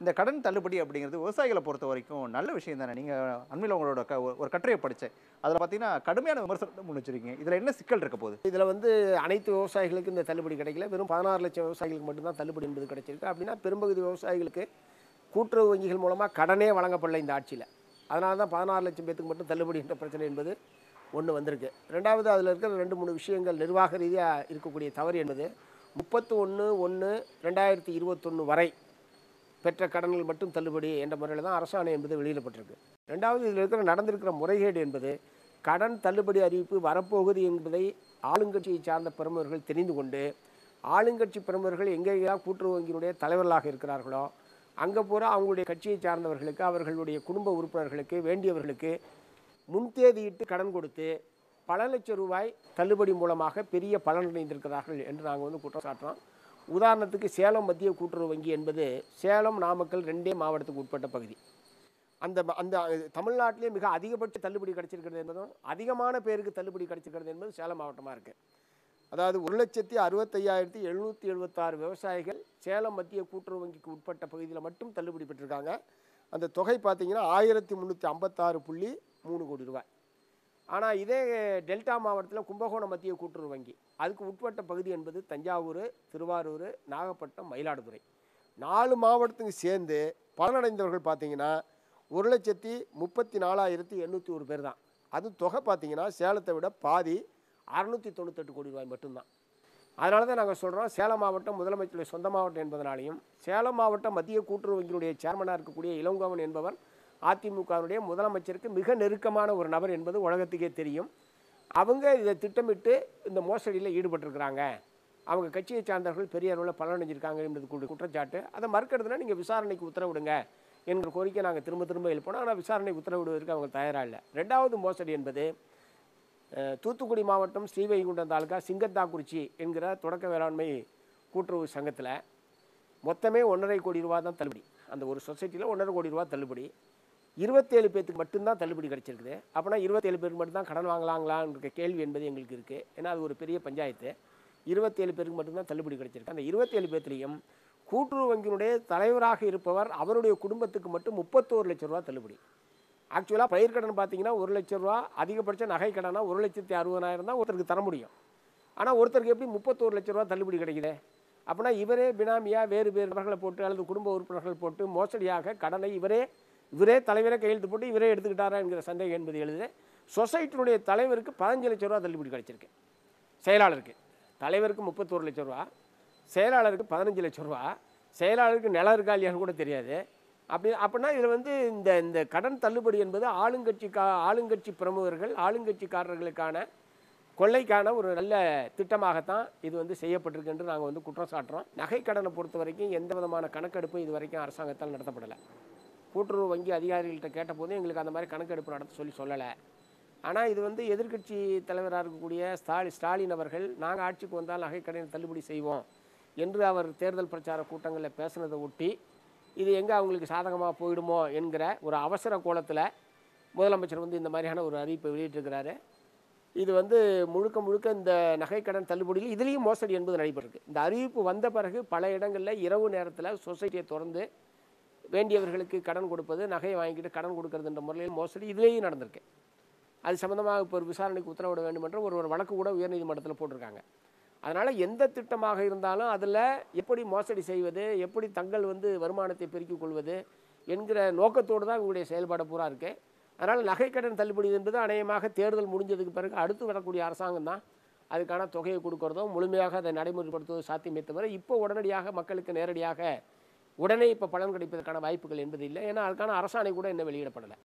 இந்த கடன் தள்ளுபடி அப்படிங்கிறது விவசாயிகளை பொறுத்த வரைக்கும் நல்ல விஷயம் தானே நீங்கள் அண்மையில் உங்களோட க ஒரு கட்டுரையை படித்தேன் அதில் பார்த்தீங்கன்னா கடுமையான விமர்சனத்தை முன் வச்சிருக்கீங்க இதில் என்ன சிக்கல் இருக்க போகுது இதில் வந்து அனைத்து விவசாயிகளுக்கும் இந்த தள்ளுபடி கிடைக்கல வெறும் பதினாறு லட்சம் விவசாயிகளுக்கு மட்டும்தான் தள்ளுபடி என்பது கிடைச்சிருக்கு அப்படின்னா பெரும்பகுதி விவசாயிகளுக்கு கூட்டுறவு வங்கிகள் மூலமாக கடனே வழங்கப்படல இந்த ஆட்சியில் அதனால தான் பதினாறு லட்சம் பேத்துக்கு மட்டும் தள்ளுபடி என்ற பிரச்சனை என்பது ஒன்று வந்திருக்கு ரெண்டாவது அதில் இருக்கிற ரெண்டு மூணு விஷயங்கள் நிர்வாக ரீதியாக இருக்கக்கூடிய தவறு என்பது முப்பத்து ஒன்று ஒன்று ரெண்டாயிரத்தி இருபத்தொன்று வரை பெற்ற கடன்கள் மட்டும் தள்ளுபடி என்ற முறையில் தான் அரசாணை என்பது வெளியிடப்பட்டிருக்கு ரெண்டாவது இதில் இருக்கிற நடந்திருக்கிற முறைகேடு என்பது கடன் தள்ளுபடி அறிவிப்பு வரப்போகுது என்பதை ஆளுங்கட்சியை சார்ந்த பிரமுகர்கள் தெரிந்து கொண்டு ஆளுங்கட்சி பிரமுகர்கள் எங்கெங்கெல்லாம் கூட்டுறவு வங்கியினுடைய தலைவர்களாக இருக்கிறார்களோ அங்கே பூரா அவங்களுடைய கட்சியை சார்ந்தவர்களுக்கு அவர்களுடைய குடும்ப உறுப்பினர்களுக்கு வேண்டியவர்களுக்கு முன்தேதியிட்டு கடன் கொடுத்து பல லட்சம் ரூபாய் தள்ளுபடி மூலமாக பெரிய பலன் அடைந்திருக்கிறார்கள் என்று நாங்கள் வந்து குற்றம் சாட்டுறோம் உதாரணத்துக்கு சேலம் மத்திய கூட்டுறவு வங்கி என்பது சேலம் நாமக்கல் ரெண்டே மாவட்டத்துக்கு உட்பட்ட பகுதி அந்த ம- அந்த அஹ், தமிழ்நாட்டிலே மிக அதிகபட்ச தள்ளுபடி கிடைச்சிருக்கிறது என்பதும் அதிகமான பேருக்கு தள்ளுபடி கிடைச்சிருக்கிறது என்பது சேலம் மாவட்டமாக இருக்குது அதாவது ஒரு லட்சத்தி அறுபத்தையாயிரத்தி எழுநூற்றி எழுபத்தாறு விவசாயிகள் சேலம் மத்திய கூட்டுறவு வங்கிக்கு உட்பட்ட பகுதியில் மட்டும் தள்ளுபடி பெற்றிருக்காங்க அந்த தொகை பார்த்தீங்கன்னா ஆயிரத்தி முந்நூற்றி ஐம்பத்தாறு புள்ளி மூணு கோடி ரூபாய் ஆனால் இதே டெல்டா மாவட்டத்தில் கும்பகோணம் மத்திய கூட்டுறவு வங்கி அதுக்கு உட்பட்ட பகுதி என்பது தஞ்சாவூர் திருவாரூர் நாகப்பட்டினம் மயிலாடுதுறை நாலு மாவட்டத்துக்கு சேர்ந்து பலனடைந்தவர்கள் பார்த்தீங்கன்னா ஒரு லட்சத்தி முப்பத்தி நாலாயிரத்தி எண்ணூற்றி ஒரு பேர் தான் அது தொகை பார்த்தீங்கன்னா சேலத்தை விட பாதி அறுநூற்றி தொண்ணூத்தெட்டு கோடி ரூபாய் மட்டும்தான் அதனால தான் நாங்கள் சொல்கிறோம் சேலம் மாவட்டம் முதலமைச்சருடைய சொந்த மாவட்டம் என்பதனாலையும் சேலம் மாவட்டம் மத்திய கூட்டுறவு வங்கியினுடைய சேர்மனாக இருக்கக்கூடிய இளங்கோவன் என்பவர் அதிமுகவுடைய முதலமைச்சருக்கு மிக நெருக்கமான ஒரு நபர் என்பது உலகத்துக்கே தெரியும் அவங்க இதை திட்டமிட்டு இந்த மோசடியில் ஈடுபட்டிருக்கிறாங்க அவங்க கட்சியை சார்ந்தவர்கள் பெரிய அளவில் பலனடைஞ்சிருக்காங்க என்பது கு- குற்றச்சாட்டு அதை மறுக்கிறதுனா நீங்கள் விசாரணைக்கு உத்தரவிடுங்க என்கிற கோரிக்கை நாங்கள் திரும்ப திரும்ப எழுப்பணும் ஆனால் விசாரணைக்கு உத்தரவிடுவதற்கு அவங்க தயாராக இல்லை ரெண்டாவது மோசடி என்பது அஹ், தூத்துக்குடி மாவட்டம் ஸ்ரீவைகுண்டம் தாலுகா சிங்கத்தாக்குறிச்சி என்கிற தொடக்க வேளாண்மை கூட்டுறவு சங்கத்தில் மொத்தமே ஒன்றரை கோடி ரூபா தான் தள்ளுபடி அந்த ஒரு சொசைட்டியில் ஒன்றரை கோடி ரூபா தள்ளுபடி இருபத்தேழு பேத்துக்கு மட்டும்தான் தள்ளுபடி கிடைச்சிருக்குது அப்போனா இருபத்தேழு பேருக்கு மட்டும்தான் கடன் வாங்கலாங்களான்ற கேள்வி என்பது எங்களுக்கு இருக்குது ஏன்னா அது ஒரு பெரிய பஞ்சாயத்து இருபத்தேழு பேருக்கு மட்டும்தான் தள்ளுபடி கிடைச்சிருக்கு அந்த இருபத்தேழு பேர்த்துலேயும் கூட்டுறவு வங்கியினுடைய தலைவராக இருப்பவர் அவருடைய குடும்பத்துக்கு மட்டும் முப்பத்தோரு லட்ச ரூபா தள்ளுபடி ஆக்சுவலாக பயிர்க்கடன் பார்த்தீங்கன்னா ஒரு லட்ச ரூபா அதிகபட்ச நகை கடனா ஒரு லட்சத்தி அறுபதாயிரம் தான் ஒருத்தருக்கு தர முடியும் ஆனால் ஒருத்தருக்கு எப்படி முப்பத்தோரு லட்ச ரூபா தள்ளுபடி கிடைக்குது அப்படின்னா இவரே பினாமியாக வேறு வேறு நபர்களை போட்டு அல்லது குடும்ப உறுப்பினர்கள் போட்டு மோசடியாக கடனை இவரே இவரே தலைவரே கையெழுத்து போட்டு இவரே எடுத்துக்கிட்டாரா என்கிற சந்தேகம் என்பது எழுது சொசைட்டினுடைய தலைவருக்கு பதினஞ்சு லட்ச ரூபா தள்ளுபடி கிடைச்சிருக்கு செயலாளருக்கு தலைவருக்கு முப்பத்தோரு லட்ச ரூபா செயலாளருக்கு பதினஞ்சு லட்ச ரூபா செயலாளருக்கு நிலம் இருக்கா இல்லையான்னு கூட தெரியாது அப்படி அப்படின்னா இதில் வந்து இந்த இந்த கடன் தள்ளுபடி என்பது ஆளுங்கட்சி கா ஆளுங்கட்சி பிரமுகர்கள் ஆளுங்கட்சிக்காரர்களுக்கான கொள்ளைக்கான ஒரு நல்ல திட்டமாகத்தான் இது வந்து செய்யப்பட்டிருக்கு என்று நாங்கள் வந்து குற்றம் சாட்டுறோம் நகை கடனை பொறுத்த வரைக்கும் எந்த விதமான கணக்கெடுப்பும் இது வரைக்கும் அரசாங்கத்தால் நடத்தப்படலை கூட்டுறவு வங்கி அதிகாரிகள்கிட்ட கேட்டபோது எங்களுக்கு அந்த மாதிரி கணக்கெடுப்பு நடத்த சொல்லி சொல்லலை ஆனால் இது வந்து எதிர்க்கட்சி தலைவராக இருக்கக்கூடிய ஸ்டாலி ஸ்டாலின் அவர்கள் நாங்கள் ஆட்சிக்கு வந்தால் நகைக்கடனை தள்ளுபடி செய்வோம் என்று அவர் தேர்தல் பிரச்சார கூட்டங்களில் பேசுனதை ஒட்டி இது எங்கே அவங்களுக்கு சாதகமாக போயிடுமோ என்கிற ஒரு அவசர கோலத்தில் முதலமைச்சர் வந்து இந்த மாதிரியான ஒரு அறிவிப்பை வெளியிட்டிருக்கிறாரு இது வந்து முழுக்க முழுக்க இந்த நகைக்கடன் தள்ளுபடியில் இதுலேயும் மோசடி என்பது நடைபெற்றிருக்கு இந்த அறிவிப்பு வந்த பிறகு பல இடங்களில் இரவு நேரத்தில் சொசைட்டியை திறந்து வேண்டியவர்களுக்கு கடன் கொடுப்பது நகையை வாங்கிட்டு கடன் கொடுக்கறதுன்ற முறையில் மோசடி இதுலேயும் நடந்திருக்கு அது சம்மந்தமாக இப்போ ஒரு விசாரணைக்கு உத்தரவிட வேண்டும் என்ற ஒரு ஒரு வழக்கு கூட உயர்நீதிமன்றத்தில் போட்டிருக்காங்க அதனால் எந்த திட்டமாக இருந்தாலும் அதில் எப்படி மோசடி செய்வது எப்படி தங்கள் வந்து வருமானத்தை பெருக்கிக் கொள்வது என்கிற நோக்கத்தோடு தான் இவங்களுடைய செயல்பாடு பூரா இருக்கு அதனால் நகைக்கடன் தள்ளுபடி என்பது அநேகமாக தேர்தல் முடிஞ்சதுக்கு பிறகு அடுத்து வரக்கூடிய அரசாங்கம் தான் அதுக்கான தொகையை கொடுக்கறதோ முழுமையாக அதை நடைமுறைப்படுத்துவதோ சாத்தியமே தவிர இப்போ உடனடியாக மக்களுக்கு நேரடியாக உடனே இப்போ பலன் கிடைப்பதற்கான வாய்ப்புகள் என்பது இல்லை ஏன்னா அதுக்கான அரசாணை கூட இன்னும் வெளியிடப்படலை